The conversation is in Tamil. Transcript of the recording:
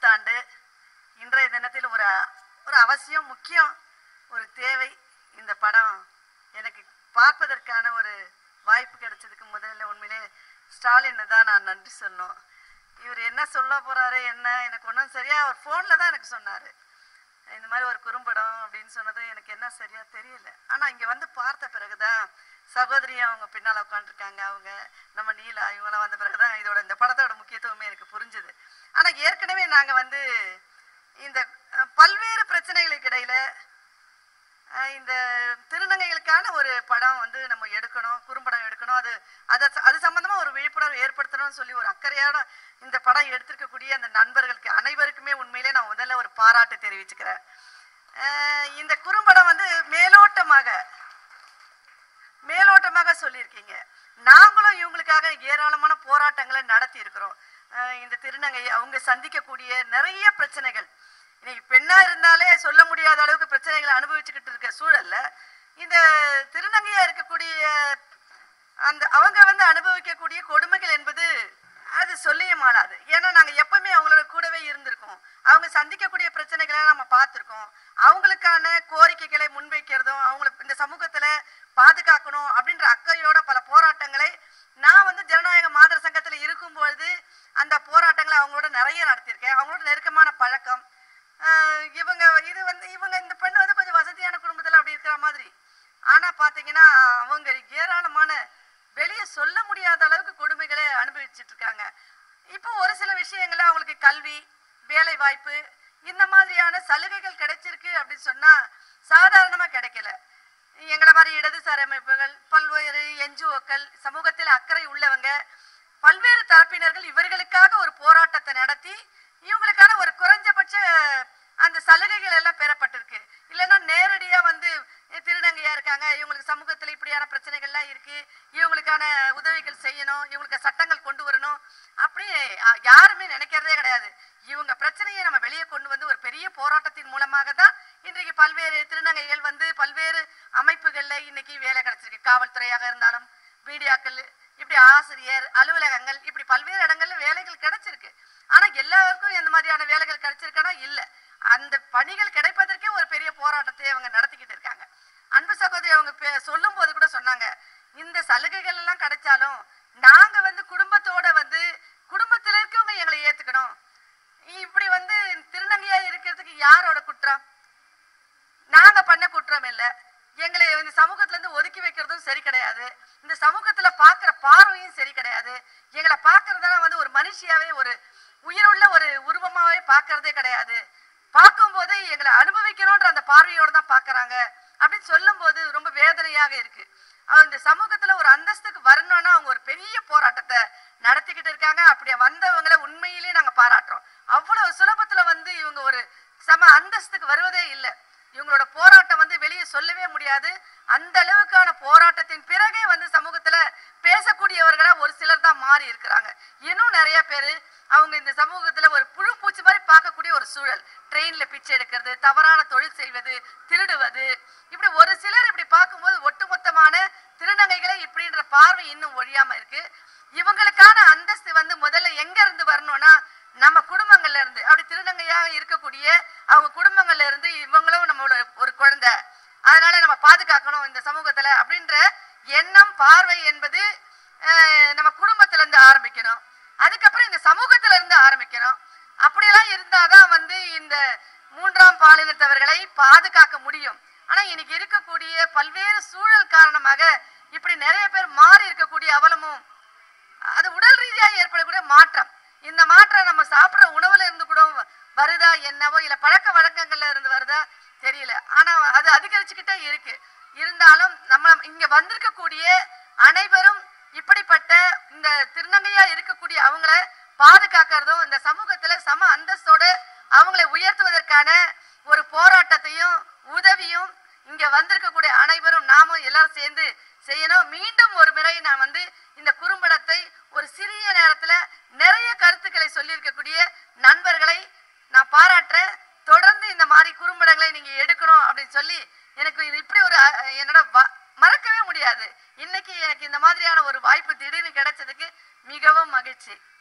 புத்தாண்டு இன்றைய தினத்தில் ஒரு ஒரு அவசியம் முக்கியம் ஒரு தேவை இந்த படம் எனக்கு பார்ப்பதற்கான ஒரு வாய்ப்பு கிடைச்சதுக்கு முதல்ல உண்மையிலே ஸ்டாலின் தான் நான் நன்றி சொல்லணும் இவர் என்ன சொல்ல போறாரு என்ன எனக்கு ஒன்றும் சரியா அவர் ஃபோனில் தான் எனக்கு சொன்னார் இந்த மாதிரி ஒரு குறும்படம் அப்படின்னு சொன்னது எனக்கு என்ன சரியா தெரியல ஆனா இங்க வந்து பார்த்த பிறகுதான் சகோதரி அவங்க பின்னால உட்காந்துருக்காங்க அவங்க நம்ம நீலா இவங்கெல்லாம் வந்த பிறகுதான் இதோட இந்த படத்தோட முக்கியத்துவமே எனக்கு புரிஞ்சுது ஆனா ஏற்கனவே நாங்க வந்து இந்த அஹ், பல்வேறு பிரச்சனைகளுக்கு இடையில அஹ், இந்த திருநங்கைகளுக்கான ஒரு படம் வந்து நம்ம எடுக்கணும் குறும்படம் எடுக்கணும் அது அதை அது சம்பந்தமா ஒரு விழிப்புணர்வு ஏற்படுத்தணும்னு சொல்லி ஒரு அக்கறையோட இந்த படம் எடுத்திருக்கக்கூடிய அந்த நண்பர்களுக்கு அனைவருக்குமே உண்மையிலே நான் முதல்ல ஒரு பாராட்டு தெரிவிச்சுக்கிறேன் அஹ், இந்த குறும்படம் வந்து மேலோட்டமாக மேலோட்டமாக சொல்லியிருக்கீங்க நாங்களும் இவங்களுக்காக ஏராளமான போராட்டங்களை நடத்தி இருக்கிறோம் அஹ் இந்த திருநங்கை அவங்க சந்திக்கக்கூடிய நிறைய பிரச்சனைகள் இன்னைக்கு பெண்ணா இருந்தாலே சொல்ல முடியாத அளவுக்கு பிரச்சனைகளை அனுபவிச்சுக்கிட்டு இருக்க சூழல்ல இந்த திருநங்கையா இருக்கக்கூடிய அந்த அவங்க வந்து அனுபவிக்கக்கூடிய கொடுமைகள் என்பது அது சொல்லிய மாளாது ஏன்னா நாங்க எப்பவுமே அவங்களோட கூடவே இருந்திருக்கோம் அவங்க சந்திக்கக்கூடிய பிரச்சனைகளை நம்ம பார்த்திருக்கோம் அவங்களுக்கான கோரிக்கைகளை முன்வைக்கிறதும் அவங்கள இந்த சமூகத்துல பாதுகாக்கணும் அப்படின்ற அக்கறையோட பல போராட்டங்களை நான் வந்து ஜனநாயக மாதர் சங்கத்துல இருக்கும் பொழுது அந்த போராட்டங்களை அவங்களோட நிறைய நடத்தியிருக்கேன் அவங்களோட நெருக்கமான பழக்கம் ஆஹ் இவங்க இது வந்து இவங்க இந்த பெண் வந்து கொஞ்சம் வசதியான குடும்பத்துல அப்படி இருக்கிற மாதிரி ஆனா பாத்தீங்கன்னா அவங்க ஏராளமான வெளியே சொல்ல முடியாத அளவுக்கு கொடுமைகளை அனுபவிச்சுட்டு இருக்காங்க இப்போ ஒரு சில விஷயங்கள்ல அவங்களுக்கு கல்வி வேலை வாய்ப்பு இந்த மாதிரியான சலுகைகள் கிடைச்சிருக்கு அப்படின்னு சொன்னா சாதாரணமா கிடைக்கல எங்களை மாதிரி இடதுசாரி அமைப்புகள் பல்வேறு என்ஜிஓக்கள் சமூகத்தில் அக்கறை உள்ளவங்க பல்வேறு தரப்பினர்கள் இவர்களுக்காக ஒரு போராட்டத்தை நடத்தி இவங்களுக்கான ஒரு குறைஞ்சபட்ச அந்த சலுகைகள் எல்லாம் பெறப்பட்டிருக்கு இல்லைன்னா நேரடியா வந்து அஹ், திருநங்கையா இருக்காங்க இவங்களுக்கு சமூகத்துல இப்படியான பிரச்சனைகள்லாம் இருக்கு இவங்களுக்கான உதவிகள் செய்யணும் இவங்களுக்கு சட்டங்கள் கொண்டு வரணும் அப்படி அஹ், யாருமே நினைக்கிறதே கிடையாது இவங்க பிரச்சனையை நம்ம வெளியே கொண்டு வந்து ஒரு பெரிய போராட்டத்தின் மூலமாக தான் இன்றைக்கு பல்வேறு திருநங்கைகள் வந்து பல்வேறு அமைப்புகள்ல இன்னைக்கு வேலை கிடைச்சிருக்கு காவல்துறையாக இருந்தாலும் மீடியாக்கள் இப்படி ஆசிரியர் அலுவலகங்கள் இப்படி பல்வேறு இடங்கள்ல வேலைகள் கிடைச்சிருக்கு ஆனா எல்லாருக்கும் இந்த மாதிரியான வேலைகள் கிடைச்சிருக்கானா இல்ல அந்த பணிகள் கிடைப்பதற்கே ஒரு பெரிய போராட்டத்தை அவங்க நடத்திக்கிட்டு இருக்காங்க அன்பு சகோதரி அவங்க பே- சொல்லும் போது கூட சொன்னாங்க இந்த சலுகைகள் எல்லாம் கிடைச்சாலும் நாங்க வந்து குடும்பத்தோட வந்து குடும்பத்துல இருக்கவங்க எங்களை ஏத்துக்கணும் இப்படி வந்து திருநங்கையா இருக்கிறதுக்கு யாரோட குற்றம் நாங்க பண்ண குற்றம் இல்ல எங்களை இந்த சமூகத்துல இருந்து ஒதுக்கி வைக்கிறதும் சரி கிடையாது இந்த சமூகத்துல பாக்குற பார்வையும் சரி கிடையாது எங்களை பாக்குறதெல்லாம் வந்து ஒரு மனுஷியாவே ஒரு உயிருள்ள ஒரு உருவமாவே பாக்குறதே கிடையாது பார்க்கும்போது எங்களை அனுபவிக்கணும்ன்ற அந்த பார்வையோட தான் பாக்குறாங்க அப்படின்னு சொல்லும் போது ரொம்ப வேதனையாக இருக்கு அவங்க இந்த சமூகத்துல ஒரு அந்தஸ்துக்கு வரணும்னா அவங்க ஒரு பெரிய போராட்டத்தை நடத்திக்கிட்டு இருக்காங்க அப்படி வந்தவங்களை உண்மையிலேயே நாங்க பாராட்டுறோம் அவ்வளவு சுலபத்துல வந்து இவங்க ஒரு சம அந்தஸ்துக்கு வருவதே இல்லை இவங்களோட போராட்டம் வந்து வெளியே சொல்லவே முடியாது அந்த அளவுக்கான போராட்டத்தின் பிறகே வந்து சமூகத்துல பேசக்கூடியவர்களா ஒரு சிலர் தான் மாறி இருக்கிறாங்க இன்னும் நிறைய பேரு அவங்க இந்த சமூகத்துல ஒரு புழு பூச்சி மாதிரி பார்க்கக்கூடிய ஒரு சூழல் ட்ரெயின்ல பிச்சை எடுக்கிறது தவறான தொழில் செய்வது திருடுவது இப்படி ஒரு சிலர் இப்படி பார்க்கும்போது ஒட்டுமொத்தமான திருநங்கைகளை இப்படின்ற பார்வை இன்னும் ஒழியாம இருக்கு இவங்களுக்கான அந்தஸ்து வந்து முதல்ல எங்க இருந்து வரணும்னா நம்ம குடும்பங்கள்ல இருந்து அப்படி திருநங்கையாக இருக்கக்கூடிய அவங்க குடும்பங்கள்ல இருந்து இவங்களும் நம்மளோட ஒரு குழந்தை அதனால நம்ம பாதுகாக்கணும் இந்த சமூகத்துல அப்படின்ற எண்ணம் பார்வை என்பது அஹ், நம்ம குடும்பத்துல இருந்து ஆரம்பிக்கணும் அதுக்கப்புறம் இந்த சமூகத்துல இருந்து ஆரம்பிக்கணும் அப்படியெல்லாம் இருந்தாதான் வந்து இந்த மூன்றாம் பாலினத்தவர்களை பாதுகாக்க முடியும் ஆனா இன்னைக்கு இருக்கக்கூடிய பல்வேறு சூழல் காரணமாக இப்படி நிறைய பேர் மாறி இருக்கக்கூடிய அவலமும் அது உடல் ரீதியா ஏற்படக்கூடிய மாற்றம் இந்த மாற்றம் நம்ம சாப்பிடுற உணவுல இருந்து கூட வருதா என்னவோ இல்ல பழக்க வழக்கங்கள்ல இருந்து வருதா தெரியல ஆனா அது அதிகரிச்சுக்கிட்டே இருக்கு இருந்தாலும் நம்ம இங்க வந்திருக்கக்கூடிய அனைவரும் இப்படிப்பட்ட இந்த திருநங்கையா இருக்கக்கூடிய அவங்கள பாதுகாக்கிறதும் இந்த சமூகத்துல சம அந்தஸ்தோட அவங்களை உயர்த்துவதற்கான ஒரு போராட்டத்தையும் உதவியும் இங்க வந்திருக்கக்கூடிய அனைவரும் நாமும் எல்லாரும் சேர்ந்து செய்யணும் மீண்டும் ஒரு முறை நான் வந்து இந்த குறும்படத்தை ஒரு சிறிய நேரத்துல நிறைய கருத்துக்களை சொல்லியிருக்கக்கூடிய நண்பர்களை நான் பாராட்டுறேன் தொடர்ந்து இந்த மாதிரி குறும்படங்களை நீங்க எடுக்கணும் அப்படின்னு சொல்லி எனக்கு இது இப்படி ஒரு அஹ், என்னோட வ- மறக்கவே முடியாது இன்னைக்கு எனக்கு இந்த மாதிரியான ஒரு வாய்ப்பு திடீர்னு கிடைச்சதுக்கு மிகவும் மகிழ்ச்சி